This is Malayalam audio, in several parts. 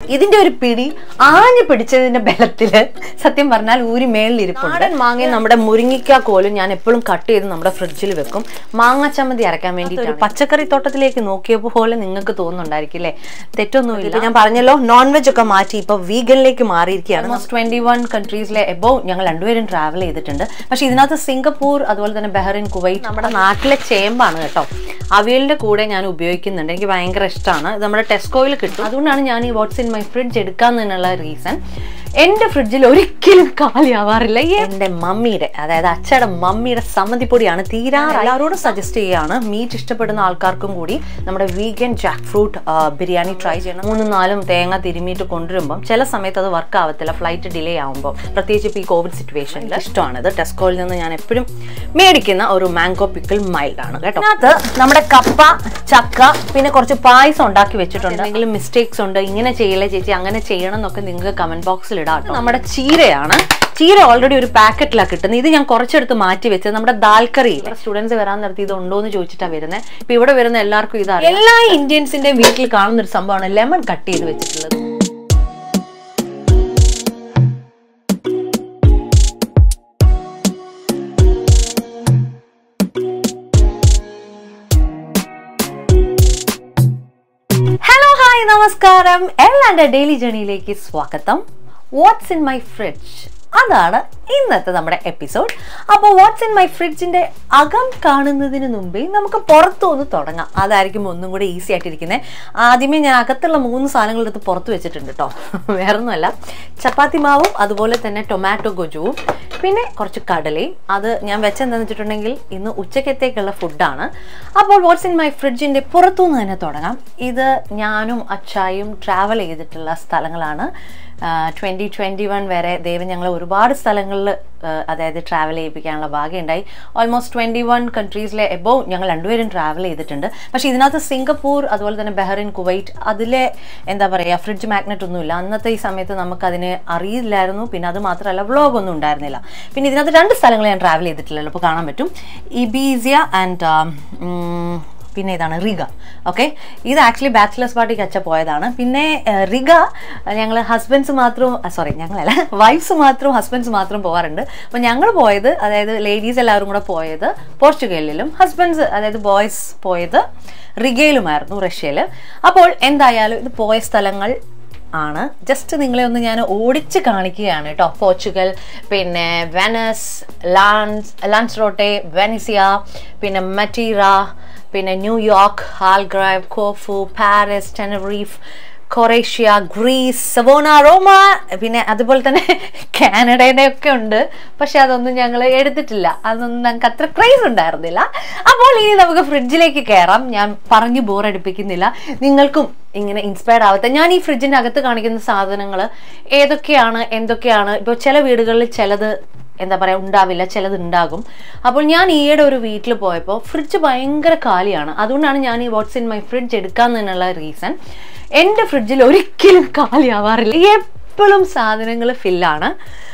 ഇതിന്റെ ഒരു പിടി ആഞ്ഞു പിടിച്ചതിന്റെ ബലത്തില് സത്യം പറഞ്ഞാൽ ഊരി മേളിലിരിപ്പുണ്ട് നാടൻ മാങ്ങയും നമ്മുടെ മുരിങ്ങിക്ക കോലും ഞാൻ എപ്പോഴും കട്ട് ചെയ്ത് നമ്മുടെ ഫ്രിഡ്ജിൽ വെക്കും മാങ്ങ ചമ്മന്തി അരയ്ക്കാൻ വേണ്ടിയിട്ട് പച്ചക്കറി തോട്ടത്തിലേക്ക് നോക്കിയപ്പോൾ പോലെ നിങ്ങൾക്ക് തോന്നുന്നുണ്ടായിരിക്കും അല്ലേ തെറ്റൊന്നുമില്ല ഇപ്പൊ ഞാൻ പറഞ്ഞല്ലോ നോൺ വെജ് ഒക്കെ മാറ്റി ഇപ്പൊ വീഗനിലേക്ക് മാറിയിരിക്കുകയാണ് ട്വന്റി വൺ കൺട്രീസിലെ എബോ ഞങ്ങൾ രണ്ടുപേരും ട്രാവൽ ചെയ്തിട്ടുണ്ട് പക്ഷെ ഇതിനകത്ത് സിംഗപ്പൂർ അതുപോലെ തന്നെ ബഹ്റിൻ കുവൈറ്റ് നമ്മുടെ നാട്ടിലെ ചേമ്പാണ് കേട്ടോ അവിയലിന്റെ കൂടെ ഞാൻ ഉപയോഗിക്കുന്നുണ്ട് എനിക്ക് ഭയങ്കര ഇഷ്ടമാണ് ഇത് നമ്മുടെ ടെസ്കോയിൽ കിട്ടും അതുകൊണ്ടാണ് ഞാൻ ഈ വാട്സ് ഇൻ മൈ ഫ്രിഡ്ജ് എടുക്കാന്നുള്ള റീസൺ എന്റെ ഫ്രിഡ്ജിൽ ഒരിക്കലും കാലിയാവാറില്ല ഈ എന്റെ മമ്മിയുടെ അതായത് അച്ഛയുടെ മമ്മിയുടെ സമ്മതിപ്പൊടിയാണ് തീരാറ് എല്ലാവരോടും സജസ്റ്റ് ചെയ്യുകയാണ് മീറ്റ് ഇഷ്ടപ്പെടുന്ന ആൾക്കാർക്കും കൂടി നമ്മുടെ vegan jackfruit biryani try ചെയ്യണം മൂന്നും നാലും തേങ്ങ തിരുമിയിട്ട് കൊണ്ടുവരുമ്പം ചില സമയത്ത് അത് വർക്ക് ആവത്തില്ല ഫ്ലൈറ്റ് ഡിലേ ആവുമ്പോൾ പ്രത്യേകിച്ച് ഇപ്പോൾ ഈ കോവിഡ് സിറ്റുവേഷനിൽ ഇഷ്ടമാണിത് ടെസ്കോയിൽ നിന്ന് ഞാൻ എപ്പോഴും മേടിക്കുന്ന ഒരു മാംഗോ പിക്കിൾ മൈൽഡ് ആണ് കേട്ടോ അതിനകത്ത് നമ്മുടെ കപ്പ ചക്ക പിന്നെ കുറച്ച് പായസം ഉണ്ടാക്കി വെച്ചിട്ടുണ്ട് എന്തെങ്കിലും മിസ്റ്റേക്സ് ഉണ്ട് ഇങ്ങനെ ചെയ്യല്ലേ ചേച്ചി അങ്ങനെ ചെയ്യണം എന്നൊക്കെ നിങ്ങൾക്ക് കമന്റ് ബോക്സിൽ ഇടാം കേട്ടോ. നമ്മുടെ ചീരയാണ് ചീര ഓൾറെഡി ഒരു പാക്കറ്റിലാണ് കിട്ടുന്നത് ഇത് ഞാൻ കുറച്ചെടുത്ത് മാറ്റി വെച്ചത് നമ്മുടെ ദാൽക്കറിയിൽ സ്റ്റുഡൻസ് വരാൻ നിർത്തി ഇത് ഉണ്ടോ എന്ന് ചോദിച്ചിട്ടാണ് വരുന്നത് ഇപ്പൊ ഇവിടെ വരുന്ന എല്ലാവർക്കും ഇതാണ് എല്ലാ ഇന്ത്യൻസിന്റെ വീട്ടിൽ കാണുന്ന ഒരു സംഭവമാണ് ലെമൺ കട്ട് ചെയ്ത് വെച്ചിട്ടുള്ളത് ഹലോ ഹായ് നമസ്കാരം എല്ലാണ്ട് ഡെയിലി ജേണിയിലേക്ക് സ്വാഗതം വാട്ട്സ് ഇൻ മൈ ഫ്രിഡ്ജ് അതാണ് ഇന്നത്തെ നമ്മുടെ എപ്പിസോഡ് അപ്പോൾ വാട്ട്സ് ഇൻ മൈ ഫ്രിഡ്ജിന്റെ അകം കാണുന്നതിന് മുമ്പേ നമുക്ക് പുറത്തു ഒന്ന് തുടങ്ങാം അതായിരിക്കും ഒന്നും കൂടെ ഈസി ആയിട്ടിരിക്കുന്നത് ആദ്യമേ ഞാൻ അകത്തുള്ള മൂന്ന് സാധനങ്ങൾ എടുത്ത് പുറത്ത് വെച്ചിട്ടുണ്ട് കേട്ടോ വേറൊന്നുമല്ല ചപ്പാത്തി മാവും അതുപോലെ തന്നെ ടൊമാറ്റോ ഗൊജുവും പിന്നെ കുറച്ച് കടലയും അത് ഞാൻ വെച്ചെന്താന്ന് വെച്ചിട്ടുണ്ടെങ്കിൽ ഇന്ന് ഉച്ചക്കത്തേക്കുള്ള ഫുഡാണ് അപ്പോൾ വാട്ട്സ് ഇൻ മൈ ഫ്രിഡ്ജിൻ്റെ പുറത്തുനിന്ന് തന്നെ തുടങ്ങാം ഇത് ഞാനും അച്ചായും ട്രാവൽ ചെയ്തിട്ടുള്ള സ്ഥലങ്ങളാണ് ട്വൻറ്റി ട്വൻറ്റി വൺ വരെ ദൈവം ഞങ്ങൾ ഒരുപാട് സ്ഥലങ്ങളിൽ അതായത് ട്രാവൽ ചെയ്യിപ്പിക്കാനുള്ള ഭാഗ്യമുണ്ടായി ഓൾമോസ്റ്റ് ട്വൻറ്റി വൺ കൺട്രീസിലെ എബോ ഞങ്ങൾ രണ്ടുപേരും ട്രാവൽ ചെയ്തിട്ടുണ്ട് പക്ഷേ ഇതിനകത്ത് സിംഗപ്പൂർ അതുപോലെ തന്നെ ബഹ്റിൻ കുവൈറ്റ് അതിലെ എന്താ പറയുക ഫ്രിഡ്ജ് മാഗ്നറ്റ് ഒന്നുമില്ല അന്നത്തെ ഈ സമയത്ത് നമുക്കതിന് അറിയില്ലായിരുന്നു പിന്നെ അത് മാത്രമല്ല വ്ളോഗൊന്നും ഉണ്ടായിരുന്നില്ല പിന്നെ ഇതിനകത്ത് രണ്ട് സ്ഥലങ്ങൾ ഞാൻ ട്രാവൽ ചെയ്തിട്ടില്ലല്ലോ അപ്പോൾ കാണാൻ പറ്റും ഇബീസിയ ആൻഡ് പിന്നെ ഇതാണ് റിഗ ഓക്കെ ഇത് ആക്ച്വലി ബാച്ചിലേഴ്സ് പാർട്ടിക്ക് അച്ഛ പോയതാണ് പിന്നെ ഏഹ്, റിഗ ഞങ്ങൾ ഹസ്ബൻഡ്സ് മാത്രം സോറി ഞങ്ങളല്ല വൈഫ്സ് മാത്രം ഹസ്ബൻഡ്സ് മാത്രം പോകാറുണ്ട് അപ്പോൾ ഞങ്ങൾ പോയത് അതായത് ലേഡീസ് എല്ലാവരും കൂടെ പോയത് പോർച്ചുഗലിലും ഹസ്ബൻഡ്സ് അതായത് ബോയ്സ് പോയത് റിഗയിലുമായിരുന്നു റഷ്യയിൽ അപ്പോൾ എന്തായാലും ഇത് പോയ സ്ഥലങ്ങൾ ആണ് ജസ്റ്റ് നിങ്ങളെ ഒന്ന് ഞാൻ ഓടിച്ച് കാണിക്കുകയാണ് കേട്ടോ പോർച്ചുഗൽ പിന്നെ വെനസ് ലാൻസ് ലാൻസ്റോട്ടെ വെനിസിയ പിന്നെ മറ്റീറ പിന്നെ ന്യൂയോർക്ക് ഹാൽഗ്രൈവ് Corfu Paris Tenerife Croatia Greece Savona Roma പിന്നെ അതുപോലെ തന്നെ കാനഡയുടെ ഒക്കെ ഉണ്ട് പക്ഷെ അതൊന്നും ഞങ്ങൾ എടുത്തിട്ടില്ല അതൊന്നും ഞങ്ങൾക്ക് അത്ര ക്രൈസ് ഉണ്ടായിരുന്നില്ല അപ്പോൾ ഇനി നമുക്ക് ഫ്രിഡ്ജിലേക്ക് കയറാം ഞാൻ പറഞ്ഞു ബോറടിപ്പിക്കുന്നില്ല നിങ്ങൾക്കും ഇങ്ങനെ ഇൻസ്പയർഡ് ആവട്ടെ ഞാൻ ഈ ഫ്രിഡ്ജിൻ്റെ അകത്ത് കാണിക്കുന്ന സാധനങ്ങൾ ഏതൊക്കെയാണ് എന്തൊക്കെയാണ് ഇപ്പോൾ ചില വീടുകളിൽ ചിലത് എന്താ പറയുക ഉണ്ടാവില്ല ചിലത് ഉണ്ടാകും അപ്പോൾ ഞാൻ ഈയിടെ ഒരു വീട്ടിൽ പോയപ്പോൾ ഫ്രിഡ്ജ് ഭയങ്കര കാലിയാണ് അതുകൊണ്ടാണ് ഞാൻ ഈ വാട്ട്സ് ഇൻ മൈ ഫ്രിഡ്ജ് എടുക്കാമെന്നുള്ള റീസൺ എൻ്റെ ഫ്രിഡ്ജിൽ ഒരിക്കലും കാലിയാവാറില്ല എപ്പോഴും സാധനങ്ങൾ ഫില്ലാണ്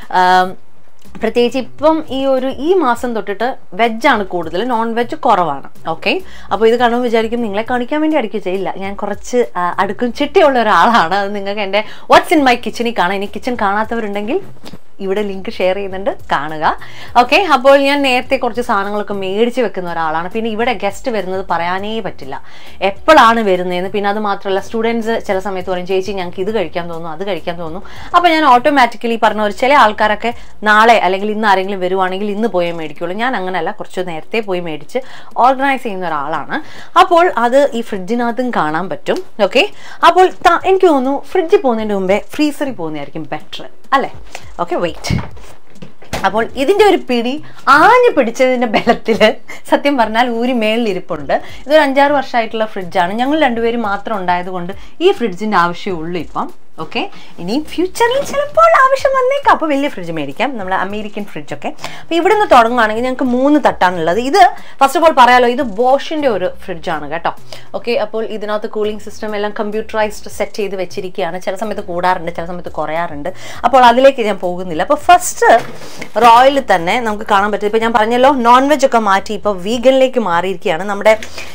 പ്രത്യേകിച്ച് ഇപ്പം ഈ ഒരു ഈ മാസം തൊട്ടിട്ട് വെജാണ് കൂടുതൽ നോൺ വെജ് കുറവാണ് ഓക്കെ അപ്പോൾ ഇത് കാണുമ്പോൾ വിചാരിക്കും നിങ്ങളെ കാണിക്കാൻ വേണ്ടി അടിക്കുക ചെയ്യില്ല ഞാൻ കുറച്ച് ആ, അടുക്കും ചിട്ടയുള്ള ഒരാളാണ് അത് നിങ്ങൾക്ക് എൻ്റെ വാട്ട്സ് ഇൻ മൈ കിച്ചണിൽ കാണാം ഇനി കിച്ചൺ കാണാത്തവരുണ്ടെങ്കിൽ ഇവിടെ ലിങ്ക് ഷെയർ ചെയ്യുന്നുണ്ട് കാണുക ഓക്കെ അപ്പോൾ ഞാൻ നേരത്തെ കുറച്ച് സാധനങ്ങളൊക്കെ മേടിച്ച് വെക്കുന്ന ഒരാളാണ് പിന്നെ ഇവിടെ ഗസ്റ്റ് വരുന്നത് പറയാനേ പറ്റില്ല എപ്പോഴാണ് വരുന്നതെന്ന് പിന്നെ അത് മാത്രമല്ല സ്റ്റുഡൻസ് ചില സമയത്ത് പറയും ചേച്ചി ഞങ്ങൾക്ക് ഇത് കഴിക്കാൻ തോന്നുന്നു അത് കഴിക്കാൻ തോന്നുന്നു അപ്പോൾ ഞാൻ ഓട്ടോമാറ്റിക്കലി പറഞ്ഞ ഒരു ചില ആൾക്കാരൊക്കെ നാളെ അല്ലെങ്കിൽ ഇന്ന് ആരെങ്കിലും വരുവാണെങ്കിൽ ഇന്ന് പോയേ മേടിക്കുള്ളൂ ഞാൻ അങ്ങനെയല്ല കുറച്ച് നേരത്തെ പോയി മേടിച്ച് ഓർഗനൈസ് ചെയ്യുന്ന ഒരാളാണ് അപ്പോൾ അത് ഈ ഫ്രിഡ്ജിനകത്തും കാണാൻ പറ്റും ഓക്കെ അപ്പോൾ ത- എനിക്ക് തോന്നുന്നു ഫ്രിഡ്ജിൽ പോകുന്നതിന് മുമ്പേ ഫ്രീസറിൽ പോകുന്നതായിരിക്കും ബെറ്റർ അല്ലേ ഓക്കെ വെയിറ്റ് അപ്പോൾ ഇതിന്റെ ഒരു പിടി ആഞ്ഞു പിടിച്ചതിന്റെ ബലത്തില് സത്യം പറഞ്ഞാൽ ഊരി മേളിലിരിപ്പുണ്ട് ഇതൊരു അഞ്ചാറ് വർഷമായിട്ടുള്ള ഫ്രിഡ്ജാണ് ഞങ്ങൾ രണ്ടുപേരും മാത്രം ഉണ്ടായതുകൊണ്ട് ഈ ഫ്രിഡ്ജിന്റെ ആവശ്യമുള്ളൂ ഇപ്പം ഓക്കെ ഇനി ഫ്യൂച്ചറിൽ ചിലപ്പോൾ ആവശ്യം വന്നേക്കാം അപ്പോൾ വലിയ ഫ്രിഡ്ജ് മേടിക്കാം നമ്മുടെ അമേരിക്കൻ ഫ്രിഡ്ജൊക്കെ അപ്പോൾ ഇവിടെ നിന്ന് തുടങ്ങുകയാണെങ്കിൽ ഞങ്ങൾക്ക് മൂന്ന് തട്ടാണുള്ളത് ഇത് ഫസ്റ്റ് ഓഫ് ഓൾ പറയാലോ ഇത് ബോഷിൻ്റെ ഒരു ഫ്രിഡ്ജാണ് കേട്ടോ ഓക്കെ അപ്പോൾ ഇതിനകത്ത് കൂളിംഗ് സിസ്റ്റം എല്ലാം കമ്പ്യൂട്ടറൈസ്ഡ് സെറ്റ് ചെയ്ത് വെച്ചിരിക്കുകയാണ് ചില സമയത്ത് കൂടാറുണ്ട് ചില സമയത്ത് കുറയാറുണ്ട് അപ്പോൾ അതിലേക്ക് ഞാൻ പോകുന്നില്ല അപ്പോൾ ഫസ്റ്റ് റോയലിൽ തന്നെ നമുക്ക് കാണാൻ പറ്റും ഇപ്പോൾ ഞാൻ പറഞ്ഞല്ലോ നോൺ വെജ് ഒക്കെ മാറ്റി ഇപ്പോൾ വീഗനിലേക്ക് മാറിയിരിക്കുകയാണ് നമ്മുടെ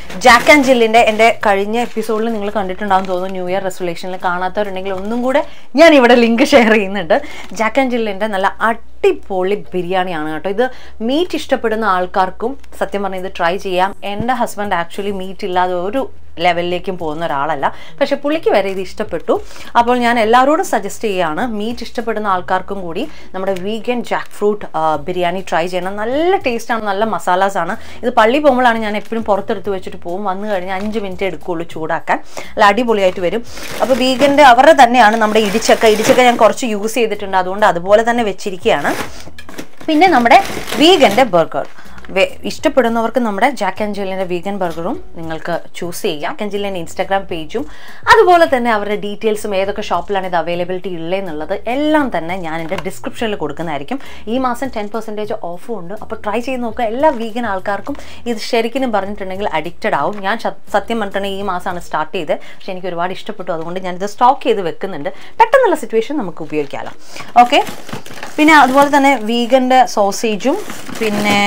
ജാക്ക് ആൻഡ് ജില്ലിൻ്റെ എൻ്റെ കഴിഞ്ഞ എപ്പിസോഡിൽ നിങ്ങൾ കണ്ടിട്ടുണ്ടാവും തോന്നുന്നു ന്യൂ ഇയർ റെസൊല്യൂഷനിൽ കാണാത്തവരുണ്ടെങ്കിൽ ഒന്നും കൂടെ ഞാൻ ഇവിടെ ലിങ്ക് ഷെയർ ചെയ്യുന്നുണ്ട് ജാക്ക് ആൻഡ് ജില്ലിൻ്റെ നല്ല അടിപൊളി ബിരിയാണിയാണ് കേട്ടോ ഇത് മീറ്റ് ഇഷ്ടപ്പെടുന്ന ആൾക്കാർക്കും സത്യം പറഞ്ഞാൽ ഇത് ട്രൈ ചെയ്യാം എൻ്റെ ഹസ്ബൻഡ് ആക്ച്വലി മീറ്റ് ഇല്ലാതെ ഒരു ലെവലിലേക്കും പോകുന്ന ഒരാളല്ല പക്ഷെ പുള്ളിക്ക് വരെ ഇത് ഇഷ്ടപ്പെട്ടു അപ്പോൾ ഞാൻ എല്ലാവരോടും സജസ്റ്റ് ചെയ്യുകയാണ് മീറ്റ് ഇഷ്ടപ്പെടുന്ന ആൾക്കാർക്കും കൂടി നമ്മുടെ vegan jackfruit biryani try ചെയ്യണം നല്ല ടേസ്റ്റാണ് നല്ല മസാലാസ് ആണ് ഇത് പള്ളി പോകുമ്പോഴാണ് ഞാൻ എപ്പോഴും പുറത്തെടുത്ത് വെച്ചിട്ട് പോകും വന്നു കഴിഞ്ഞാൽ അഞ്ച് മിനിറ്റ് എടുക്കുകയുള്ളൂ ചൂടാക്കാൻ നല്ല അടിപൊളിയായിട്ട് വരും അപ്പോൾ വീഗൻ്റെ അവരുടെ തന്നെയാണ് നമ്മുടെ ഇടിച്ചക്ക ഇടിച്ചക്ക ഞാൻ കുറച്ച് യൂസ് ചെയ്തിട്ടുണ്ട് അതുകൊണ്ട് അതുപോലെ തന്നെ വെച്ചിരിക്കുകയാണ് പിന്നെ നമ്മുടെ വീഗൻ്റെ ബർഗർ ഇഷ്ടപ്പെടുന്നവർക്ക് നമ്മുടെ ജാക്ക് ആൻഡ് ജില്ലിൻ്റെ വീഗൻ ബർഗറും നിങ്ങൾക്ക് ചൂസ് ചെയ്യാം ജാക്ക് ആൻഡ് ജില്ലിൻ്റെ ഇൻസ്റ്റാഗ്രാം പേജും അതുപോലെ തന്നെ അവരുടെ ഡീറ്റെയിൽസും ഏതൊക്കെ ഷോപ്പിലാണ് ഇത് അവൈലബിലിറ്റി ഉള്ളതെന്നുള്ളത് എല്ലാം തന്നെ ഞാൻ എൻ്റെ ഡിസ്ക്രിപ്ഷനിൽ കൊടുക്കുന്നതായിരിക്കും ഈ മാസം ടെൻ പെർസെൻറ്റേജ് ഓഫും ഉണ്ട് അപ്പോൾ ട്രൈ ചെയ്ത് നോക്കുക എല്ലാ വീഗൻ ആൾക്കാർക്കും ഇത് ശരിക്കും പറഞ്ഞിട്ടുണ്ടെങ്കിൽ അഡിക്റ്റഡ് ആവും ഞാൻ സ- സത്യം പറഞ്ഞിട്ടുണ്ടെങ്കിൽ ഈ മാസമാണ് സ്റ്റാർട്ട് ചെയ്തത് പക്ഷേ എനിക്ക് ഒരുപാട് ഇഷ്ടപ്പെട്ടു അതുകൊണ്ട് ഞാനിത് സ്റ്റോക്ക് ചെയ്ത് വെക്കുന്നുണ്ട് പെട്ടെന്നുള്ള സിറ്റുവേഷൻ നമുക്ക് ഉപയോഗിക്കാമല്ലോ ഓക്കെ പിന്നെ അതുപോലെ തന്നെ വീഗൻ്റെ സോസേജും പിന്നെ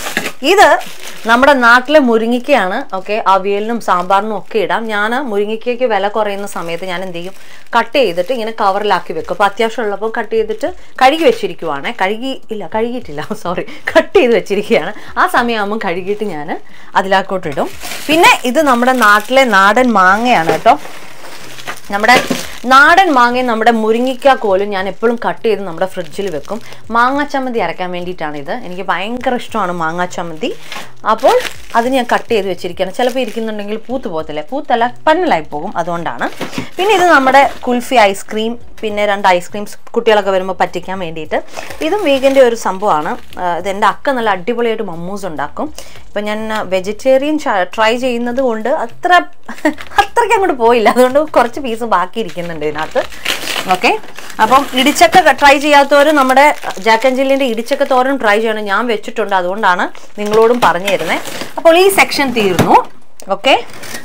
ഇത് നമ്മുടെ നാട്ടിലെ മുരിങ്ങിക്കയാണ് ഓക്കെ അവിയലിനും സാമ്പാറിനും ഒക്കെ ഇടാം ഞാൻ മുരിങ്ങിക്കയ്ക്ക് വില കുറയുന്ന സമയത്ത് ഞാൻ എന്ത് ചെയ്യും കട്ട് ചെയ്തിട്ട് ഇങ്ങനെ കവറിലാക്കി വെക്കും അപ്പോൾ അത്യാവശ്യം ഉള്ളപ്പോൾ കട്ട് ചെയ്തിട്ട് കഴുകി വെച്ചിരിക്കുവാണ് കഴുകി ഇല്ല കഴുകിയിട്ടില്ല സോറി കട്ട് ചെയ്ത് വെച്ചിരിക്കുകയാണ് ആ സമയമാകുമ്പോൾ കഴുകിയിട്ട് ഞാൻ അതിലാക്കോട്ടിടും പിന്നെ ഇത് നമ്മുടെ നാട്ടിലെ നാടൻ മാങ്ങയാണ് കേട്ടോ നമ്മുടെ നാടൻ മാങ്ങയും നമ്മുടെ മുരിങ്ങിക്ക കോലും ഞാൻ എപ്പോഴും കട്ട് ചെയ്ത് നമ്മുടെ ഫ്രിഡ്ജിൽ വെക്കും മാങ്ങാ ചമ്മന്തി അരയ്ക്കാൻ വേണ്ടിയിട്ടാണ് ഇത് എനിക്ക് ഭയങ്കര ഇഷ്ടമാണ് മാങ്ങാ ചമ്മന്തി അപ്പോൾ അത് ഞാൻ കട്ട് ചെയ്ത് വെച്ചിരിക്കുകയാണ് ചിലപ്പോൾ ഇരിക്കുന്നുണ്ടെങ്കിൽ പൂത്ത് പോകത്തില്ല പൂത്തല്ല പന്നലായി പോകും അതുകൊണ്ടാണ് പിന്നെ ഇത് നമ്മുടെ കുൽഫി ഐസ്ക്രീം പിന്നെ രണ്ട് ഐസ്ക്രീംസ് കുട്ടികളൊക്കെ വരുമ്പോൾ പറ്റിക്കാൻ വേണ്ടിയിട്ട് ഇതും വീഗൻ്റെ ഒരു സംഭവമാണ് ആ, ഇത് എൻ്റെ അക്ക നല്ല അടിപൊളിയായിട്ട് മമ്മൂസ് ഉണ്ടാക്കും ഇപ്പം ഞാൻ വെജിറ്റേറിയൻ ട്രൈ ചെയ്യുന്നത് കൊണ്ട് അത്ര അത്രയ്ക്ക് അങ്ങോട്ട് പോയില്ല അതുകൊണ്ട് കുറച്ച് പീസ് ബാക്കി ഇരിക്കുന്നുണ്ട് ഇതിനകത്ത് ഓക്കെ അപ്പം ഇടിച്ചക്ക ട്രൈ ചെയ്യാത്തവർ നമ്മുടെ ജാക്കൻ ജില്ലിൻ്റെ ഇടിച്ചക്ക തോരൻ ട്രൈ ചെയ്യണം ഞാൻ വെച്ചിട്ടുണ്ട് അതുകൊണ്ടാണ് നിങ്ങളോടും പറഞ്ഞു തരുന്നത് അപ്പോൾ ഈ സെക്ഷൻ തീർന്നു ഓക്കെ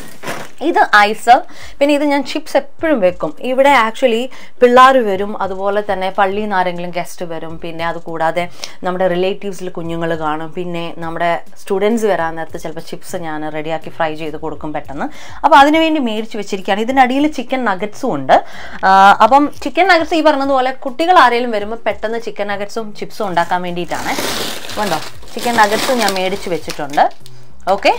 ഇത് ഐസ് പിന്നെ ഇത് ഞാൻ ചിപ്സ് എപ്പോഴും വെക്കും ഇവിടെ ആക്ച്വലി പിള്ളേർ വരും അതുപോലെ തന്നെ പള്ളിയിൽ നിന്ന് ആരെങ്കിലും ഗസ്റ്റ് വരും പിന്നെ അത് കൂടാതെ നമ്മുടെ റിലേറ്റീവ്സിൽ കുഞ്ഞുങ്ങൾ കാണും പിന്നെ നമ്മുടെ സ്റ്റുഡൻസ് വരാൻ നേരത്ത് ചിലപ്പോൾ ചിപ്സ് ഞാൻ റെഡിയാക്കി ഫ്രൈ ചെയ്ത് കൊടുക്കും പെട്ടെന്ന് അപ്പോൾ അതിനുവേണ്ടി മേടിച്ച് വെച്ചിരിക്കുകയാണ് ഇതിൻ്റെ അടിയിൽ ചിക്കൻ നഗറ്റ്സും ഉണ്ട് ആ, അപ്പം ചിക്കൻ നഗറ്റ്സ് ഈ പറഞ്ഞതുപോലെ കുട്ടികൾ ആരെങ്കിലും വരുമ്പോൾ പെട്ടെന്ന് ചിക്കൻ നഗറ്റ്സും ചിപ്സും ഉണ്ടാക്കാൻ വേണ്ടിയിട്ടാണ് കണ്ടോ ചിക്കൻ നഗറ്റ്സും ഞാൻ മേടിച്ച് വെച്ചിട്ടുണ്ട് ഓക്കെ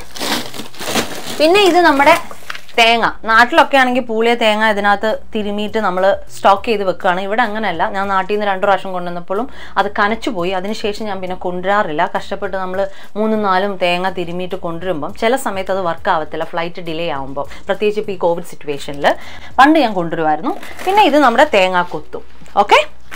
പിന്നെ ഇത് നമ്മുടെ തേങ്ങ നാട്ടിലൊക്കെ ആണെങ്കിൽ പൂളിയ തേങ്ങ ഇതിനകത്ത് തിരുമിയിട്ട് നമ്മൾ സ്റ്റോക്ക് ചെയ്ത് വെക്കുകയാണ് ഇവിടെ അങ്ങനെയല്ല ഞാൻ നാട്ടിൽ നിന്ന് രണ്ട് പ്രാവശ്യം കൊണ്ടുവന്നപ്പോഴും അത് കനച്ചു പോയി അതിനുശേഷം ഞാൻ പിന്നെ കൊണ്ടുവരാറില്ല കഷ്ടപ്പെട്ട് നമ്മൾ മൂന്നും നാലും തേങ്ങ തിരുമിയിട്ട് കൊണ്ടുവരുമ്പം ചില സമയത്ത് അത് വർക്ക് ആവത്തില്ല ഫ്ലൈറ്റ് ഡിലേ ആകുമ്പോൾ പ്രത്യേകിച്ച് ഇപ്പോൾ ഈ കോവിഡ് സിറ്റുവേഷനിൽ പണ്ട് ഞാൻ കൊണ്ടുവരുമായിരുന്നു പിന്നെ ഇത് നമ്മുടെ തേങ്ങ കൊത്തും ഓക്കെ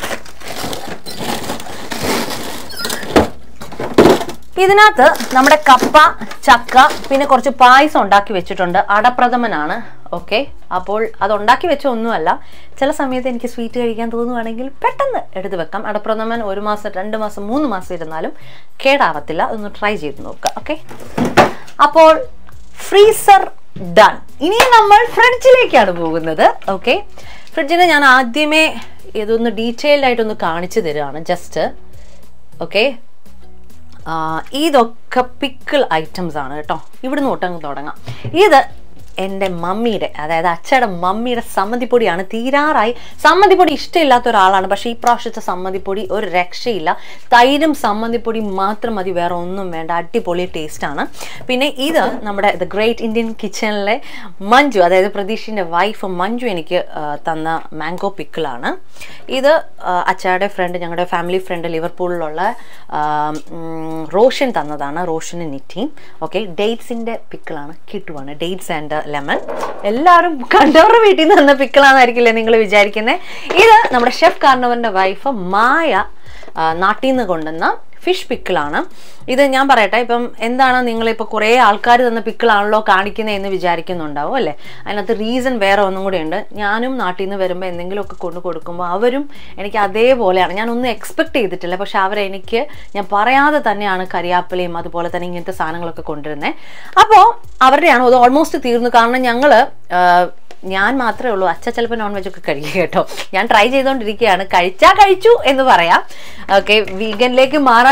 ഇതിനകത്ത് നമ്മുടെ കപ്പ ചക്ക പിന്നെ കുറച്ച് പായസം ഉണ്ടാക്കി വെച്ചിട്ടുണ്ട് അടപ്രഥമനാണ് ഓക്കെ അപ്പോൾ അത് ഉണ്ടാക്കി വെച്ച ഒന്നുമല്ല ചില സമയത്ത് എനിക്ക് സ്വീറ്റ് കഴിക്കാൻ തോന്നുവാണെങ്കിൽ പെട്ടെന്ന് എടുത്ത് വെക്കാം അടപ്രഥമൻ ഒരു മാസം രണ്ട് മാസം മൂന്ന് മാസം ഇരുന്നാലും കേടാവത്തില്ല അതൊന്ന് ട്രൈ ചെയ്ത് നോക്കുക ഓക്കെ അപ്പോൾ ഫ്രീസർ ഡൺ ഇനി നമ്മൾ ഫ്രിഡ്ജിലേക്കാണ് പോകുന്നത് ഓക്കെ ഫ്രിഡ്ജിനെ ഞാൻ ആദ്യമേ ഇതൊന്ന് ഡീറ്റെയിൽഡ് ആയിട്ടൊന്ന് കാണിച്ചു തരികയാണ് ജസ്റ്റ് ഓക്കെ ആ, ഇതൊക്കെ പിക്കിൾ ഐറ്റംസ് ആണ് കേട്ടോ ഇവിടുന്ന് ഒട്ടങ്ങ് തുടങ്ങാം ഇത് എൻ്റെ മമ്മിയുടെ അതായത് അച്ഛയുടെ മമ്മിയുടെ സമ്മതിപ്പൊടിയാണ് തീരാറായി സമ്മതിപ്പൊടി ഇഷ്ടമില്ലാത്ത ഒരാളാണ് പക്ഷേ ഈ പ്രാവശ്യത്തെ സമ്മതിപ്പൊടി ഒരു രക്ഷയില്ല തൈരും സമ്മതിപ്പൊടി മാത്രം മതി വേറെ ഒന്നും വേണ്ട അടിപൊളി ടേസ്റ്റാണ് പിന്നെ ഇത് നമ്മുടെ ദ ഗ്രേറ്റ് ഇന്ത്യൻ കിച്ചണിലെ മഞ്ജു അതായത് പ്രതീഷിൻ്റെ വൈഫ് മഞ്ജു എനിക്ക് ആ, തന്ന മാംഗോ പിക്കിളാണ് ഇത് ആ, അച്ചായുടെ ഫ്രണ്ട് ഞങ്ങളുടെ ഫാമിലി ഫ്രണ്ട് ലിവർപൂളിലുള്ള ആ, ഉം, റോഷൻ തന്നതാണ് റോഷന് നിറ്റിയും ഓക്കെ ഡേറ്റ്സിൻ്റെ പിക്കിളാണ് കിട്ടുവാണ് ഡേറ്റ്സ് ആൻഡ് ലെമൺ എല്ലാവരും കണ്ടവരുടെ വീട്ടിൽ നിന്ന് തന്ന പിക്കിളാന്നായിരിക്കില്ലേ നിങ്ങൾ വിചാരിക്കുന്നത് ഇത് നമ്മുടെ ഷെഫ് കാർണവറിൻ്റെ വൈഫ് മായ ആ, നാട്ടിൽ നിന്ന് കൊണ്ടുവന്ന ഫിഷ് പിക്കിളാണ് ഇത് ഞാൻ പറയട്ടെ ഇപ്പം എന്താണ് നിങ്ങളിപ്പോൾ കുറേ ആൾക്കാർ തന്ന പിക്കിളാണല്ലോ കാണിക്കുന്നത് എന്ന് വിചാരിക്കുന്നുണ്ടാവും അല്ലേ അതിനകത്ത് റീസൺ വേറെ ഒന്നും കൂടി ഉണ്ട് ഞാനും നാട്ടിൽ നിന്ന് വരുമ്പോൾ എന്തെങ്കിലുമൊക്കെ കൊണ്ടു കൊടുക്കുമ്പോൾ അവരും എനിക്ക് അതേപോലെയാണ് ഞാൻ ഒന്നും എക്സ്പെക്ട് ചെയ്തിട്ടില്ല പക്ഷെ അവരെനിക്ക് ഞാൻ പറയാതെ തന്നെയാണ് കരിയാപ്പിലയും അതുപോലെ തന്നെ ഇങ്ങനത്തെ സാധനങ്ങളൊക്കെ കൊണ്ടുവരുന്നത് അപ്പോൾ അവരുടെയാണ് അത് ഓൾമോസ്റ്റ് തീർന്നു കാരണം ഞങ്ങൾ ഞാൻ മാത്രമേ ഉള്ളൂ അച്ഛ ചിലപ്പോൾ നോൺ വെജ് ഒക്കെ കഴിക്കുക കേട്ടോ ഞാൻ ട്രൈ ചെയ്തുകൊണ്ടിരിക്കുകയാണ് കഴിച്ചാൽ കഴിച്ചു എന്ന് പറയാം ഓക്കെ വീഗനിലേക്ക് മാറാൻ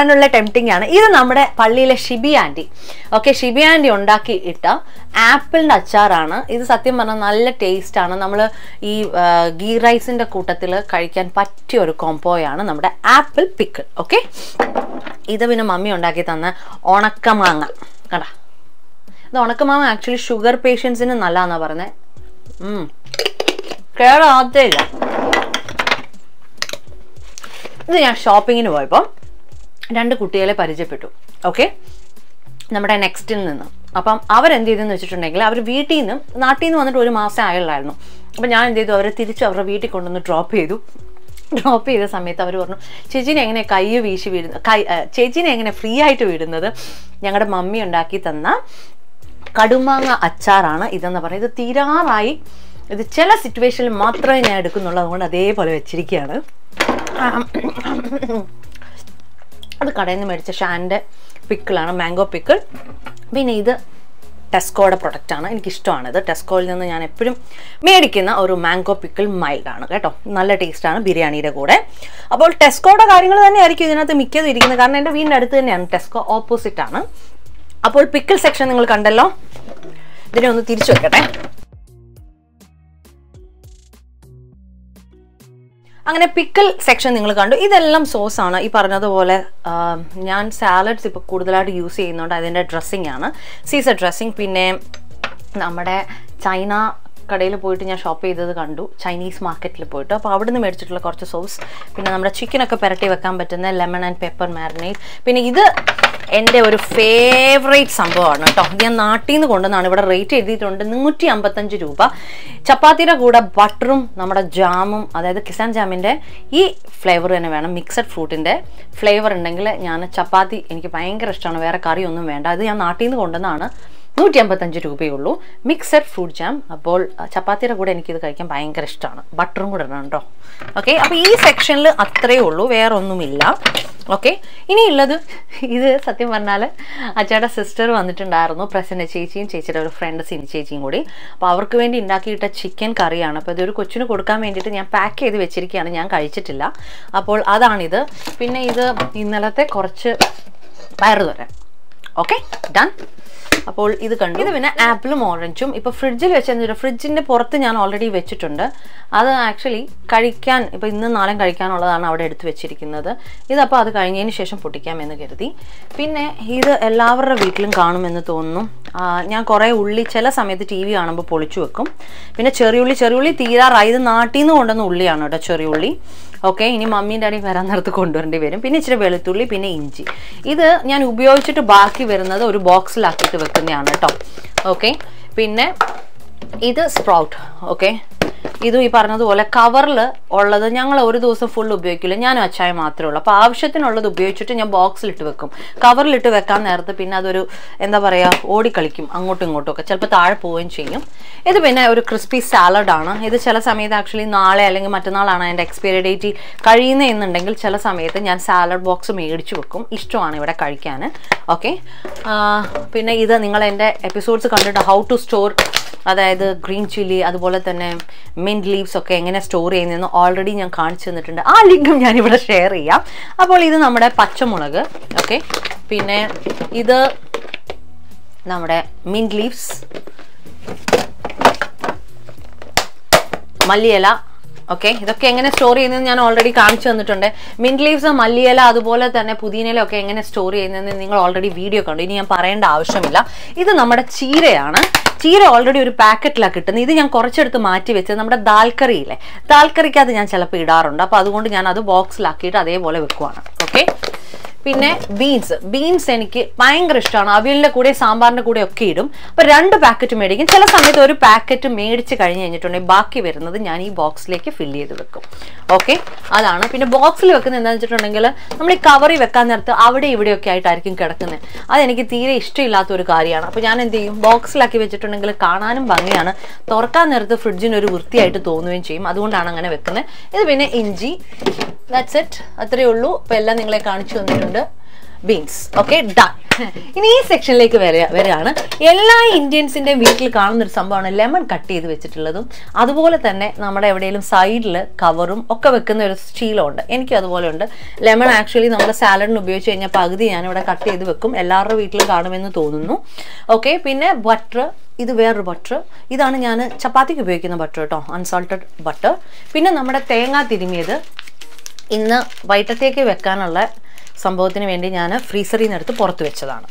പറയാനുള്ള ടെംപ്റ്റിംഗ് ആണ് ഇത് നമ്മുടെ പള്ളിയിലെ Shibi aunty okay Shibi aunty ഉണ്ടാക്കി ഇട്ട ആപ്പിളിൻ്റെ അച്ചാറാണ് ഇത് സത്യം പറഞ്ഞാൽ നല്ല ടേസ്റ്റ് ആണ് നമ്മൾ ഈ ആ, ഗീ റൈസിൻ്റെ കൂട്ടത്തിൽ കഴിക്കാൻ പറ്റിയ ഒരു കോംബോയാണ് നമ്മുടെ ആപ്പിൾ പിക്കിൾ ഓക്കെ ഇത് പിന്നെ മമ്മി ഉണ്ടാക്കി തന്ന ഉണക്കമാങ്ങ കടാ ഇത് ഉണക്കമാങ്ങ ആക്ച്വലി ഷുഗർ പേഷ്യൻസിന് നല്ലതാണെന്നാ പറഞ്ഞത് കേടാകത്തേ ഇല്ല ഇത് ഞാൻ ഷോപ്പിങ്ങിന് പോയപ്പോൾ രണ്ട് കുട്ടികളെ പരിചയപ്പെട്ടു ഓക്കെ നമ്മുടെ നെക്സ്റ്റിൽ നിന്ന് അപ്പം അവരെന്ത് ചെയ്തെന്ന് വെച്ചിട്ടുണ്ടെങ്കിൽ അവർ വീട്ടിൽ നിന്ന് നാട്ടിൽ നിന്ന് വന്നിട്ട് ഒരു മാസം ആയുള്ളായിരുന്നു അപ്പം ഞാൻ എന്ത് ചെയ്തു അവരെ തിരിച്ച് അവരുടെ വീട്ടിൽ കൊണ്ടുവന്ന് ഡ്രോപ്പ് ചെയ്തു ഡ്രോപ്പ് ചെയ്ത സമയത്ത് അവർ പറഞ്ഞു ചേച്ചീനെ എങ്ങനെ കൈ വീശി വീഴുന്നത് കൈ ആ, ചേച്ചീനെ എങ്ങനെ ഫ്രീ ആയിട്ട് വിടുന്നത് ഞങ്ങളുടെ മമ്മി ഉണ്ടാക്കി തന്ന കടുമാങ്ങ അച്ചാറാണ് ഇതെന്ന് പറയുന്നത് ഇത് തീരാറായി ഇത് ചില സിറ്റുവേഷനിൽ മാത്രമേ ഞാൻ എടുക്കുന്നുള്ളൂ അതുകൊണ്ട് അതേപോലെ വെച്ചിരിക്കുകയാണ് അത് കടയിൽ നിന്ന് മേടിച്ച ഷാൻ്റെ പിക്കിളാണ് മാംഗോ പിക്കിൾ പിന്നെ ഇത് ടെസ്കോയുടെ പ്രൊഡക്റ്റാണ് എനിക്കിഷ്ടമാണ് ഇത് ടെസ്കോയിൽ നിന്ന് ഞാൻ എപ്പോഴും മേടിക്കുന്ന ഒരു മാംഗോ പിക്കിൾ മൈൽഡാണ് കേട്ടോ നല്ല ടേസ്റ്റാണ് ബിരിയാണിയുടെ കൂടെ അപ്പോൾ ടെസ്കോയുടെ കാര്യങ്ങൾ തന്നെയായിരിക്കും ഇതിനകത്ത് മിക്കതും ഇരിക്കുന്നത് കാരണം എൻ്റെ വീടിൻ്റെ അടുത്ത് തന്നെയാണ് ടെസ്കോ ഓപ്പോസിറ്റ് ആണ് അപ്പോൾ പിക്കിൾ സെക്ഷൻ നിങ്ങൾ കണ്ടല്ലോ ഇതിനെ ഒന്ന് തിരിച്ചു വെക്കട്ടെ അങ്ങനെ പിക്കിൾ സെക്ഷൻ നിങ്ങൾ കണ്ടു ഇതെല്ലാം സോസ് ആണ് ഈ പറഞ്ഞതുപോലെ ആ, ഞാൻ സാലഡ്സ് ഇപ്പോൾ കൂടുതലായിട്ട് യൂസ് ചെയ്യുന്നുണ്ട് അതിൻ്റെ ഡ്രസ്സിങ് ആണ് സീസർ ഡ്രസ്സിങ് പിന്നെ നമ്മുടെ ചൈന കടയിൽ പോയിട്ട് ഞാൻ ഷോപ്പ് ചെയ്തത് കണ്ടു ചൈനീസ് മാർക്കറ്റിൽ പോയിട്ട് അപ്പോൾ അവിടുന്ന് മേടിച്ചിട്ടുള്ള കുറച്ച് സോസ് പിന്നെ നമ്മുടെ ചിക്കനൊക്കെ പുരട്ടി വെക്കാൻ പറ്റുന്ന ലെമൺ ആൻഡ് പെപ്പർ മാരിനേറ്റ് പിന്നെ ഇത് എൻ്റെ ഒരു ഫേവറേറ്റ് സംഭവമാണ് കേട്ടോ ഇത് ഞാൻ നാട്ടിൽ നിന്ന് കൊണ്ടുവന്നാണ് ഇവിടെ റേറ്റ് എഴുതിയിട്ടുണ്ട് നൂറ്റി അമ്പത്തഞ്ച് രൂപ ചപ്പാത്തിയുടെ കൂടെ ബട്ടറും നമ്മുടെ ജാമും അതായത് കിസാൻ ജാമിൻ്റെ ഈ ഫ്ലേവർ തന്നെ വേണം മിക്സഡ് ഫ്രൂട്ടിൻ്റെ ഫ്ലേവർ ഉണ്ടെങ്കിൽ ഞാൻ ചപ്പാത്തി എനിക്ക് ഭയങ്കര ഇഷ്ടമാണ് വേറെ കറിയൊന്നും വേണ്ട അത് ഞാൻ നാട്ടിൽ നിന്ന് കൊണ്ടുവന്നാണ് നൂറ്റി അമ്പത്തഞ്ച് രൂപയുള്ളൂ മിക്സഡ് ഫ്രൂട്ട് ജാം അപ്പോൾ അഹ്, ചപ്പാത്തിയുടെ കൂടെ എനിക്കിത് കഴിക്കാൻ ഭയങ്കര ഇഷ്ടമാണ് ബട്ടറും കൂടെ ഇടണം കേട്ടോ ഓക്കെ അപ്പോൾ ഈ സെക്ഷനിൽ അത്രയേ ഉള്ളൂ വേറെ ഒന്നുമില്ല ഓക്കെ ഇനിയുള്ളത് ഇത് സത്യം പറഞ്ഞാൽ അച്ചയുടെ സിസ്റ്റർ വന്നിട്ടുണ്ടായിരുന്നു പ്രസന്ന ചേച്ചിയും ചേച്ചിയുടെ ഒരു ഫ്രണ്ട് സിനി ചേച്ചിയും കൂടി അപ്പോൾ അവർക്ക് വേണ്ടി ഉണ്ടാക്കിയിട്ട ചിക്കൻ കറിയാണ് അപ്പോൾ ഇതൊരു കൊച്ചിന് കൊടുക്കാൻ വേണ്ടിയിട്ട് ഞാൻ പാക്ക് ചെയ്ത് വെച്ചിരിക്കുകയാണ് ഞാൻ കഴിച്ചിട്ടില്ല അപ്പോൾ അതാണിത് പിന്നെ ഇത് ഇന്നലത്തെ കുറച്ച് പയറ് തരാം ഓക്കെ ഡൺ അപ്പോൾ ഇത് കണ്ടു ഇത് പിന്നെ ആപ്പിളും ഓറഞ്ചും ഇപ്പൊ ഫ്രിഡ്ജിൽ വെച്ചാൽ ഫ്രിഡ്ജിന്റെ പുറത്ത് ഞാൻ ഓൾറെഡി വെച്ചിട്ടുണ്ട് അത് ആക്ച്വലി കഴിക്കാൻ ഇപ്പൊ ഇന്ന് നാളെ കഴിക്കാനുള്ളതാണ് അവിടെ എടുത്തു വെച്ചിരിക്കുന്നത് ഇതപ്പോൾ അത് കഴിഞ്ഞതിന് ശേഷം പൊട്ടിക്കാമെന്ന് കരുതി പിന്നെ ഇത് എല്ലാവരുടെ വീട്ടിലും കാണുമെന്ന് തോന്നുന്നു ആ, ഞാൻ കുറേ ഉള്ളി ചില സമയത്ത് ടി വി കാണുമ്പോൾ പൊളിച്ചു വെക്കും പിന്നെ ചെറിയുള്ളി ചെറിയുള്ളി തീരാറായി ഇത് നാട്ടിൽ നിന്ന് കൊണ്ടുവന്ന ഉള്ളിയാണ് കേട്ടോ ചെറിയുള്ളി ഓക്കെ ഇനി മമ്മീൻ്റെ അടി വരാൻ നേരത്ത് കൊണ്ടുവരേണ്ടി വരും പിന്നെ ഇച്ചിരി വെളുത്തുള്ളി പിന്നെ ഇഞ്ചി ഇത് ഞാൻ ഉപയോഗിച്ചിട്ട് ബാക്കി വരുന്നത് ഒരു ബോക്സിലാക്കിയിട്ട് വെക്കുന്നതാണ് കേട്ടോ ഓക്കെ പിന്നെ ഇത് സ്പ്രൗട്ട് ഓക്കെ ഇതും ഈ പറഞ്ഞതുപോലെ കവറിൽ ഉള്ളത് ഞങ്ങൾ ഒരു ദിവസം ഫുൾ ഉപയോഗിക്കില്ല ഞാനും അച്ചായ മാത്രമേ ഉള്ളൂ അപ്പോൾ ആവശ്യത്തിനുള്ളത് ഉപയോഗിച്ചിട്ട് ഞാൻ ബോക്സിലിട്ട് വെക്കും കവറിലിട്ട് വെക്കാൻ നേരത്ത് പിന്നെ അതൊരു എന്താ പറയുക ഓടിക്കളിക്കും അങ്ങോട്ടും ഇങ്ങോട്ടും ഒക്കെ ചിലപ്പോൾ താഴെ പോവുകയും ചെയ്യും ഇത് പിന്നെ ഒരു ക്രിസ്പി സാലഡാണ് ഇത് ചില സമയത്ത് ആക്ച്വലി നാളെ അല്ലെങ്കിൽ മറ്റന്നാളാണ് അതിൻ്റെ എക്സ്പയറി ഡേറ്റ് കഴിയുന്നതെന്നുണ്ടെങ്കിൽ ചില സമയത്ത് ഞാൻ സാലഡ് ബോക്സ് മേടിച്ചു വെക്കും ഇഷ്ടമാണ് ഇവിടെ കഴിക്കാൻ ഓക്കെ പിന്നെ ഇത് നിങ്ങൾ എൻ്റെ എപ്പിസോഡ്സ് കണ്ടിട്ട് ഹൗ ടു സ്റ്റോർ അതായത് ഗ്രീൻ ചില്ലി അതുപോലെ തന്നെ മിൻറ്റ് ലീവ്സ് ഒക്കെ എങ്ങനെ സ്റ്റോർ ചെയ്യുന്നതെന്ന് ഓൾറെഡി ഞാൻ കാണിച്ചു തന്നിട്ടുണ്ട് ആ ലിങ്കും ഞാനിവിടെ ഷെയർ ചെയ്യാം അപ്പോൾ ഇത് നമ്മുടെ പച്ചമുളക് ഓക്കെ പിന്നെ ഇത് നമ്മുടെ മിൻറ്റ് ലീവ്സ് മല്ലിയില ഓക്കെ ഇതൊക്കെ എങ്ങനെ സ്റ്റോർ ചെയ്യുന്നത് ഞാൻ ഓൾറെഡി കാണിച്ചു തന്നിട്ടുണ്ട് മിൻറ്റ് ലീവ്സ് മല്ലിയില അതുപോലെ തന്നെ പുതിനയില ഒക്കെ എങ്ങനെ സ്റ്റോർ ചെയ്യുന്നതെന്ന് നിങ്ങൾ ഓൾറെഡി വീഡിയോ കണ്ടു ഇനി ഞാൻ പറയേണ്ട ആവശ്യമില്ല ഇത് നമ്മുടെ ചീരയാണ് ചീര ഓൾറെഡി ഒരു പാക്കറ്റിലാണ് കിട്ടുന്നത് ഇത് ഞാൻ കുറച്ചെടുത്ത് മാറ്റി വെച്ചത് നമ്മുടെ ദാൽക്കറിയില്ലേ ദാൽക്കറിക്കകത്ത് ഞാൻ ചിലപ്പോൾ ഇടാറുണ്ട് അപ്പോൾ അതുകൊണ്ട് ഞാൻ അത് ബോക്സിലാക്കിയിട്ട് അതേപോലെ വെക്കുവാണ് ഓക്കെ പിന്നെ ബീൻസ് ബീൻസ് എനിക്ക് ഭയങ്കര ഇഷ്ടമാണ് അവിയലിൻ്റെ കൂടെ സാമ്പാറിൻ്റെ കൂടെ ഒക്കെ ഇടും അപ്പോൾ രണ്ട് പാക്കറ്റ് മേടിക്കും ചില സമയത്ത് ഒരു പാക്കറ്റ് മേടിച്ച് കഴിഞ്ഞ് കഴിഞ്ഞിട്ടുണ്ടെങ്കിൽ ബാക്കി വരുന്നത് ഞാൻ ഈ ബോക്സിലേക്ക് ഫില്ല് ചെയ്ത് വെക്കും ഓക്കെ അതാണ് പിന്നെ ബോക്സിൽ വെക്കുന്നത് എന്താണെന്ന് വെച്ചിട്ടുണ്ടെങ്കിൽ നമ്മൾ ഈ കവറിൽ വെക്കാൻ നേരത്ത് അവിടെ ഇവിടെയൊക്കെ ആയിട്ടായിരിക്കും കിടക്കുന്നത് അതെനിക്ക് തീരെ ഇഷ്ടമില്ലാത്ത ഒരു കാര്യമാണ് അപ്പോൾ ഞാൻ എന്ത് ചെയ്യും ബോക്സിലാക്കി വെച്ചിട്ടുണ്ടെങ്കിൽ കാണാനും ഭംഗിയാണ് തുറക്കാൻ നേരത്ത് ഫ്രിഡ്ജിന് ഒരു വൃത്തിയായിട്ട് തോന്നുകയും ചെയ്യും അതുകൊണ്ടാണ് അങ്ങനെ വെക്കുന്നത് ഇത് പിന്നെ ഇഞ്ചി ദാറ്റ്സ് ഇറ്റ് അത്രയേ ഉള്ളൂ ഇപ്പോൾ എല്ലാം നിങ്ങളെ കാണിച്ചു തന്നിട്ടുണ്ട് ബീൻസ് ഓക്കെ ഡൺ ഇനി ഈ സെക്ഷനിലേക്ക് വരിക വരികയാണ് എല്ലാ ഇന്ത്യൻസിൻ്റെയും വീട്ടിൽ കാണുന്ന ഒരു സംഭവമാണ് ലെമൺ കട്ട് ചെയ്ത് വെച്ചിട്ടുള്ളതും അതുപോലെ തന്നെ നമ്മുടെ എവിടെയെങ്കിലും സൈഡിൽ കവറും ഒക്കെ വെക്കുന്ന ഒരു ശീലമുണ്ട് എനിക്കും അതുപോലെ ഉണ്ട് ലെമൺ ആക്ച്വലി നമ്മുടെ സാലഡിന് ഉപയോഗിച്ച് കഴിഞ്ഞാൽ പകുതി ഞാനിവിടെ കട്ട് ചെയ്ത് വെക്കും എല്ലാവരുടെ വീട്ടിലും കാണുമെന്ന് തോന്നുന്നു ഓക്കെ പിന്നെ ബട്ടർ ഇത് വേറൊരു ബട്ടർ ഇതാണ് ഞാൻ ചപ്പാത്തിക്ക് ഉപയോഗിക്കുന്ന ബട്ടർ കേട്ടോ അൺസാൾട്ടഡ് ബട്ടർ പിന്നെ നമ്മുടെ തേങ്ങ തിരുമിയത് ഇന്ന് വൈകിട്ടത്തേക്ക് വെക്കാനുള്ള സംഭവത്തിന് വേണ്ടി ഞാൻ ഫ്രീസറിൽ നിന്ന് എടുത്ത് പുറത്ത് വെച്ചതാണ്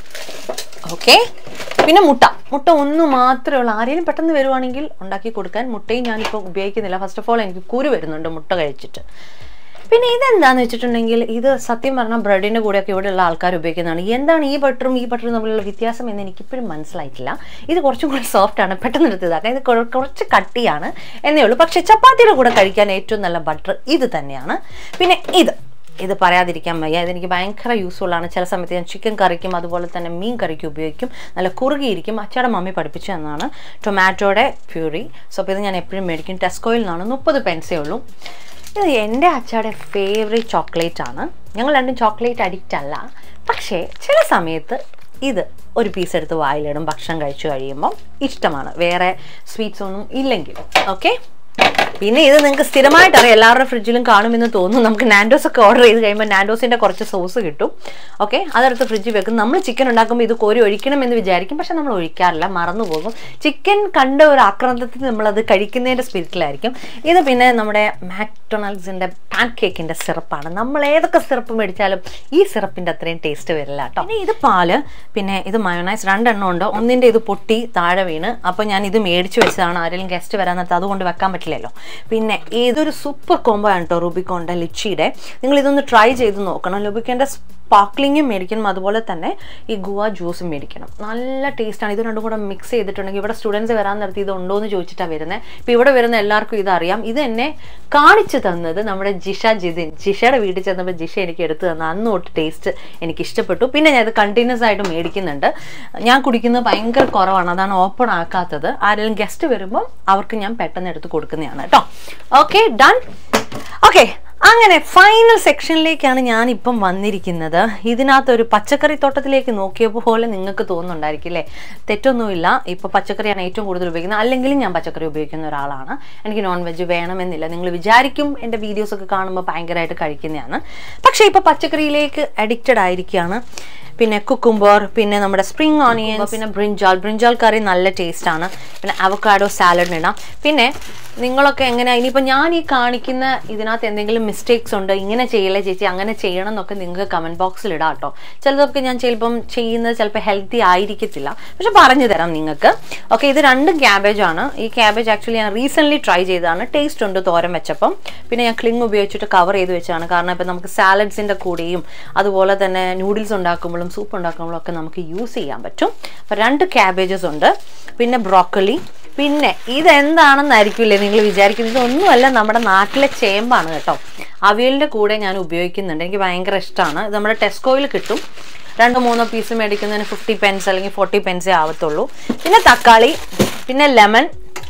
ഓക്കെ പിന്നെ മുട്ട മുട്ട ഒന്ന് മാത്രമേ ഉള്ളൂ ആരെങ്കിലും പെട്ടെന്ന് വരുവാണെങ്കിൽ ഉണ്ടാക്കി കൊടുക്കാൻ മുട്ടയും ഞാനിപ്പോൾ ഉപയോഗിക്കുന്നില്ല ഫസ്റ്റ് ഓഫ് ഓൾ എനിക്ക് കുരു വരുന്നുണ്ട് മുട്ട കഴിച്ചിട്ട് പിന്നെ ഇതെന്താന്ന് വെച്ചിട്ടുണ്ടെങ്കിൽ ഇത് സത്യം പറഞ്ഞാൽ ബ്രെഡിൻ്റെ കൂടെയൊക്കെ ഇവിടെയുള്ള ആൾക്കാർ ഉപയോഗിക്കുന്നതാണ് എന്താണ് ഈ ബട്ടറും ഈ ബട്ടറും തമ്മിലുള്ള വ്യത്യാസം എന്ന് എനിക്കിപ്പോഴും മനസ്സിലായിട്ടില്ല ഇത് കുറച്ചും കൂടി സോഫ്റ്റ് ആണ് പെട്ടെന്ന് എടുത്തതാക്കാം ഇത് കുറ- കുറച്ച് കട്ടിയാണ് എന്നേ ഉള്ളൂ പക്ഷേ ചപ്പാത്തിയുടെ കൂടെ കഴിക്കാൻ ഏറ്റവും നല്ല ബട്ടർ ഇത് തന്നെയാണ് പിന്നെ ഇത് ഇത് പറയാതിരിക്കാൻ വയ്യ ഇതെനിക്ക് ഭയങ്കര യൂസ്ഫുൾ ആണ് ചില സമയത്ത് ഞാൻ ചിക്കൻ കറിക്കും അതുപോലെ തന്നെ മീൻ കറിക്കും ഉപയോഗിക്കും നല്ല കുറുകിയിരിക്കും അച്ചയുടെ മമ്മി പഠിപ്പിച്ചു തന്നാണ് ടൊമാറ്റോയുടെ പ്യൂറി സോ അപ്പോൾ ഇത് ഞാൻ എപ്പോഴും മേടിക്കും ടെസ്കോയിൽ നിന്നാണ് മുപ്പത് പെൻസേ ഉള്ളൂ ഇത് എൻ്റെ അച്ചയുടെ ഫേവറേറ്റ് ചോക്ലേറ്റ് ആണ് ഞങ്ങൾ രണ്ടും ചോക്ലേറ്റ് അഡിക്റ്റ് അല്ല പക്ഷേ ചില സമയത്ത് ഇത് ഒരു പീസ് എടുത്ത് വായിലിടും ഭക്ഷണം കഴിച്ചു കഴിയുമ്പം ഇഷ്ടമാണ് വേറെ സ്വീറ്റ്സ് ഒന്നും ഇല്ലെങ്കിൽ ഓക്കെ പിന്നെ ഇത് നിങ്ങൾക്ക് സ്ഥിരമായിട്ട് അറിയാം എല്ലാവരുടെ ഫ്രിഡ്ജിലും കാണുമെന്ന് തോന്നുന്നു നമുക്ക് നാൻഡോസ് ഒക്കെ ഓർഡർ ചെയ്ത് കഴിയുമ്പോൾ നാൻഡോസിൻ്റെ കുറച്ച് സോസ് കിട്ടും ഓക്കെ അതെടുത്ത് ഫ്രിഡ്ജിൽ വെക്കും നമ്മൾ ചിക്കൻ ഉണ്ടാക്കുമ്പോൾ ഇത് കോരി ഒഴിക്കണമെന്ന് വിചാരിക്കും പക്ഷെ നമ്മൾ ഒഴിക്കാറില്ല മറന്നു പോകും ചിക്കൻ കണ്ട ഒരു ആക്രാന്തത്തിൽ നമ്മളത് കഴിക്കുന്നതിൻ്റെ സ്പിരിറ്റിലായിരിക്കും ഇത് പിന്നെ നമ്മുടെ മാക്ഡൊണാൾഡ്സിൻ്റെ പാൻ കേക്കിൻ്റെ സിറപ്പാണ് നമ്മൾ ഏതൊക്കെ സിറപ്പ് മേടിച്ചാലും ഈ സിറപ്പിൻ്റെ അത്രയും ടേസ്റ്റ് വരില്ല കേട്ടോ പിന്നെ ഇത് പാല് പിന്നെ ഇത് മയോണൈസ് രണ്ടെണ്ണം ഉണ്ട് ഒന്നിൻ്റെ ഇത് പൊട്ടി താഴെ വീണ് അപ്പോൾ ഞാൻ ഇത് മേടിച്ച് വെച്ചതാണ് ആരെങ്കിലും ഗസ്റ്റ് വരാൻ നേരത്തെ അതുകൊണ്ട് വെക്കാൻ പറ്റില്ലല്ലോ പിന്നെ ഇതൊരു സൂപ്പർ കോംബോ ആണ് കേട്ടോ റുബിക്കോണ്ട ലിച്ചിയുടെ നിങ്ങൾ ഇതൊന്ന് ട്രൈ ചെയ്ത് നോക്കണം ലുബിക്കോൻ്റെ സ്പാർക്ലിങ്ങും മേടിക്കണം അതുപോലെ തന്നെ ഈ ഗുവ ജ്യൂസും മേടിക്കണം നല്ല ടേസ്റ്റാണ് ഇത് രണ്ടും കൂടെ മിക്സ് ചെയ്തിട്ടുണ്ടെങ്കിൽ ഇവിടെ സ്റ്റുഡൻസ് വരാൻ നേരത്തെ ഇത് ഉണ്ടോ എന്ന് ചോദിച്ചിട്ടാണ് വരുന്നത് ഇപ്പോൾ ഇവിടെ വരുന്ന എല്ലാവർക്കും ഇതറിയാം ഇത് എന്നെ കാണിച്ചു തന്നത് നമ്മുടെ ജിഷ ജിതിൻ ജിഷയുടെ വീട്ടിൽ ചെന്നപ്പോൾ ജിഷ എനിക്ക് എടുത്തു തന്ന അന്ന് തൊട്ട് ടേസ്റ്റ് എനിക്ക് ഇഷ്ടപ്പെട്ടു പിന്നെ ഞാൻ ഇത് കണ്ടിന്യൂസ് ആയിട്ട് മേടിക്കുന്നുണ്ട് ഞാൻ കുടിക്കുന്നത് ഭയങ്കര കുറവാണ് അതാണ് ഓപ്പൺ ആക്കാത്തത് ആരെങ്കിലും ഗസ്റ്റ് വരുമ്പോൾ അവർക്ക് ഞാൻ പെട്ടെന്ന് എടുത്ത് കൊടുക്കുന്നതാണ് കേട്ടോ ഓക്കെ ഡൺ ഓക്കെ അങ്ങനെ ഫൈനൽ സെക്ഷനിലേക്കാണ് ഞാൻ ഇപ്പം വന്നിരിക്കുന്നത് ഇതിനകത്ത് ഒരു പച്ചക്കറി തോട്ടത്തിലേക്ക് നോക്കിയ പോലെ നിങ്ങൾക്ക് തോന്നുന്നുണ്ടായിരിക്കും അല്ലേ തെറ്റൊന്നുമില്ല ഇപ്പോൾ പച്ചക്കറിയാണ് ഏറ്റവും കൂടുതൽ ഉപയോഗിക്കുന്നത് അല്ലെങ്കിലും ഞാൻ പച്ചക്കറി ഉപയോഗിക്കുന്ന ഒരാളാണ് എനിക്ക് നോൺ വെജ് വേണമെന്നില്ല നിങ്ങൾ വിചാരിക്കും എൻ്റെ വീഡിയോസ് ഒക്കെ കാണുമ്പോൾ ഭയങ്കരമായിട്ട് കഴിക്കുന്നതാണ് പക്ഷേ ഇപ്പോൾ പച്ചക്കറിയിലേക്ക് അഡിക്റ്റഡ് ആയിരിക്കുകയാണ് പിന്നെ കുക്കുംബർ പിന്നെ നമ്മുടെ സ്പ്രിംഗ് ഓണിയൻ പിന്നെ ബ്രിഞ്ചാൾ ബ്രിഞ്ചാൾ കറി നല്ല ടേസ്റ്റാണ് പിന്നെ അവക്കാഡോ സാലഡിന് ഇടാം പിന്നെ നിങ്ങളൊക്കെ എങ്ങനെ ഇനിയിപ്പോൾ ഞാൻ ഈ കാണിക്കുന്ന ഇതിനകത്ത് എന്തെങ്കിലും മിസ്റ്റേക്സ് ഉണ്ട് ഇങ്ങനെ ചെയ്യല്ലേ ചേച്ചി അങ്ങനെ ചെയ്യണം എന്നൊക്കെ നിങ്ങൾക്ക് കമൻറ്റ് ബോക്സിൽ ഇടാം കേട്ടോ ചിലതൊക്കെ ഞാൻ ചിലപ്പം ചെയ്യുന്നത് ചിലപ്പോൾ ഹെൽത്തി ആയിരിക്കത്തില്ല പക്ഷെ പറഞ്ഞു തരാം നിങ്ങൾക്ക് ഓക്കെ ഇത് രണ്ടും ക്യാബേജ് ആണ് ഈ ക്യാബേജ് ആക്ച്വലി ഞാൻ റീസെൻ്റ്ലി ട്രൈ ചെയ്തതാണ് ടേസ്റ്റ് ഉണ്ട് തോരൻ വെച്ചപ്പം പിന്നെ ഞാൻ ക്ലിങ് ഉപയോഗിച്ചിട്ട് കവർ ചെയ്ത് വെച്ചാണ് കാരണം ഇപ്പം നമുക്ക് സാലഡ്സിൻ്റെ കൂടെയും അതുപോലെ തന്നെ നൂഡിൽസ് ഉണ്ടാക്കുമ്പോഴും സൂപ്പ് ഉണ്ടാക്കുമ്പോഴും ഒക്കെ നമുക്ക് യൂസ് ചെയ്യാൻ പറ്റും അപ്പോൾ രണ്ട് ക്യാബേജസ് ഉണ്ട് പിന്നെ ബ്രോക്കലി പിന്നെ ഇതെന്താണെന്നായിരിക്കില്ലേ നിങ്ങൾ വിചാരിക്കുന്നത് ഇതൊന്നുമല്ല നമ്മുടെ നാട്ടിലെ ചേമ്പാണ് കേട്ടോ അവിയലിൻ്റെ കൂടെ ഞാൻ ഉപയോഗിക്കുന്നുണ്ട് എനിക്ക് ഭയങ്കര ഇഷ്ടമാണ് ഇത് നമ്മുടെ ടെസ്കോയിൽ കിട്ടും രണ്ടോ മൂന്നോ പീസ് മേടിക്കുന്നതിന് ഫിഫ്റ്റി പെൻസ് അല്ലെങ്കിൽ ഫോർട്ടി പെൻസേ ആവത്തുള്ളൂ പിന്നെ തക്കാളി പിന്നെ ലെമൺ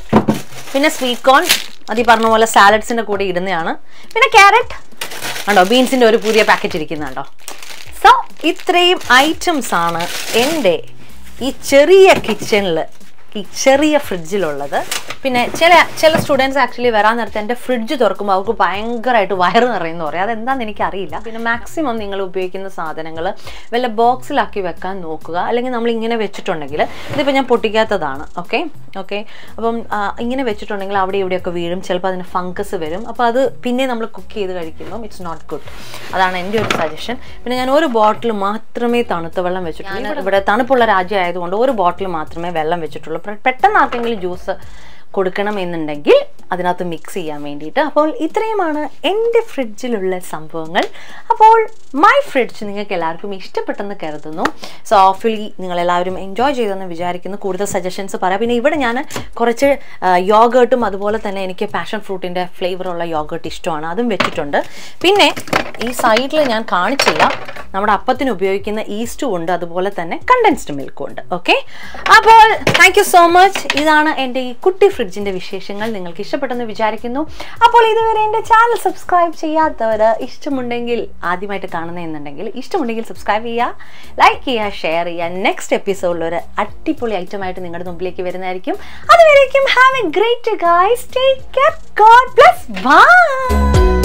പിന്നെ സ്വീറ്റ് കോൺ അത് ഈ പറഞ്ഞ പോലെ സാലഡ്സിൻ്റെ കൂടെ ഇടുന്നതാണ് പിന്നെ ക്യാരറ്റ് കണ്ടോ ബീൻസിൻ്റെ ഒരു പുതിയ പാക്കറ്റ് ഇരിക്കുന്നുണ്ടോ സോ ഇത്രയും ഐറ്റംസ് ആണ് എൻ്റെ ഈ ചെറിയ കിച്ചണിൽ ഈ ചെറിയ ഫ്രിഡ്ജിലുള്ളത് പിന്നെ ചില ചില സ്റ്റുഡൻസ് ആക്ച്വലി വരാൻ നേരത്തെ എൻ്റെ ഫ്രിഡ്ജ് തുറക്കുമ്പോൾ അവർക്ക് ഭയങ്കരമായിട്ട് വയറ് നിറയുന്നു പറയും അതെന്താണെന്ന് എനിക്കറിയില്ല പിന്നെ മാക്സിമം നിങ്ങൾ ഉപയോഗിക്കുന്ന സാധനങ്ങൾ വല്ല ബോക്സിലാക്കി വെക്കാൻ നോക്കുക അല്ലെങ്കിൽ നമ്മൾ ഇങ്ങനെ വെച്ചിട്ടുണ്ടെങ്കിൽ ഇതിപ്പോൾ ഞാൻ പൊട്ടിക്കാത്തതാണ് ഓക്കെ ഓക്കെ അപ്പം ആ, ഇങ്ങനെ വെച്ചിട്ടുണ്ടെങ്കിൽ അവിടെ ഇവിടെയൊക്കെ വീഴും ചിലപ്പോൾ അതിന് ഫംഗസ് വരും അപ്പോൾ അത് പിന്നെ നമ്മൾ കുക്ക് ചെയ്ത് കഴിക്കുമ്പം ഇറ്റ്സ് നോട്ട് ഗുഡ് അതാണ് എൻ്റെ ഒരു സജഷൻ പിന്നെ ഞാൻ ഒരു ബോട്ടിൽ മാത്രമേ തണുത്ത വെള്ളം വെച്ചിട്ടുള്ളൂ ഞാൻ ഇവിടെ തണുപ്പുള്ള രാജ്യമായതുകൊണ്ട് ഒരു ബോട്ടിൽ മാത്രമേ വെള്ളം വെച്ചിട്ടുള്ളൂ പെ- പെട്ടെന്ന് ആർക്കെങ്കിലും ജ്യൂസ് കൊടുക്കണമെന്നുണ്ടെങ്കിൽ അതിനകത്ത് മിക്സ് ചെയ്യാൻ വേണ്ടിയിട്ട് അപ്പോൾ ഇത്രയുമാണ് എൻ്റെ ഫ്രിഡ്ജിലുള്ള സംഭവങ്ങൾ അപ്പോൾ മൈ ഫ്രിഡ്ജ് നിങ്ങൾക്ക് എല്ലാവർക്കും ഇഷ്ടപ്പെട്ടെന്ന് കരുതുന്നു സോ ഓഫ്ലി നിങ്ങളെല്ലാവരും എൻജോയ് ചെയ്തെന്ന് വിചാരിക്കുന്നു കൂടുതൽ സജഷൻസ് പറയാം പിന്നെ ഇവിടെ ഞാൻ കുറച്ച് യോഗേർട്ടും അതുപോലെ തന്നെ എനിക്ക് പാഷൻ ഫ്രൂട്ടിൻ്റെ ഫ്ലേവറുള്ള യോഗേർട്ട് ഇഷ്ടമാണ് അതും വെച്ചിട്ടുണ്ട് പിന്നെ ഈ സൈഡിൽ ഞാൻ കാണിച്ചില്ല നമ്മുടെ അപ്പത്തിന് ഉപയോഗിക്കുന്ന ഈസ്റ്റും ഉണ്ട് അതുപോലെ തന്നെ കണ്ടൻസ്ഡ് മിൽക്കും ഉണ്ട് ഓക്കെ അപ്പോൾ താങ്ക് യു സോ മച്ച് ഇതാണ് എൻ്റെ ഈ കുട്ടി ഫ്രിഡ്ജിൻ്റെ വിശേഷങ്ങൾ നിങ്ങൾക്ക് ഇഷ്ടപ്പെട്ടെന്ന് വിചാരിക്കുന്നു അപ്പോൾ ഇതുവരെ എൻ്റെ ചാനൽ സബ്സ്ക്രൈബ് ചെയ്യാത്തവർ ഇഷ്ടമുണ്ടെങ്കിൽ ആദ്യമായിട്ട് കാണുന്നതെന്നുണ്ടെങ്കിൽ ഇഷ്ടമുണ്ടെങ്കിൽ സബ്സ്ക്രൈബ് ചെയ്യുക ലൈക്ക് ചെയ്യുക ഷെയർ ചെയ്യുക നെക്സ്റ്റ് എപ്പിസോഡിൽ ഒരു അടിപൊളി ഐറ്റമായിട്ട് നിങ്ങളുടെ മുമ്പിലേക്ക് വരുന്നതായിരിക്കും അതുവരേക്കും have a great guys take care God bless by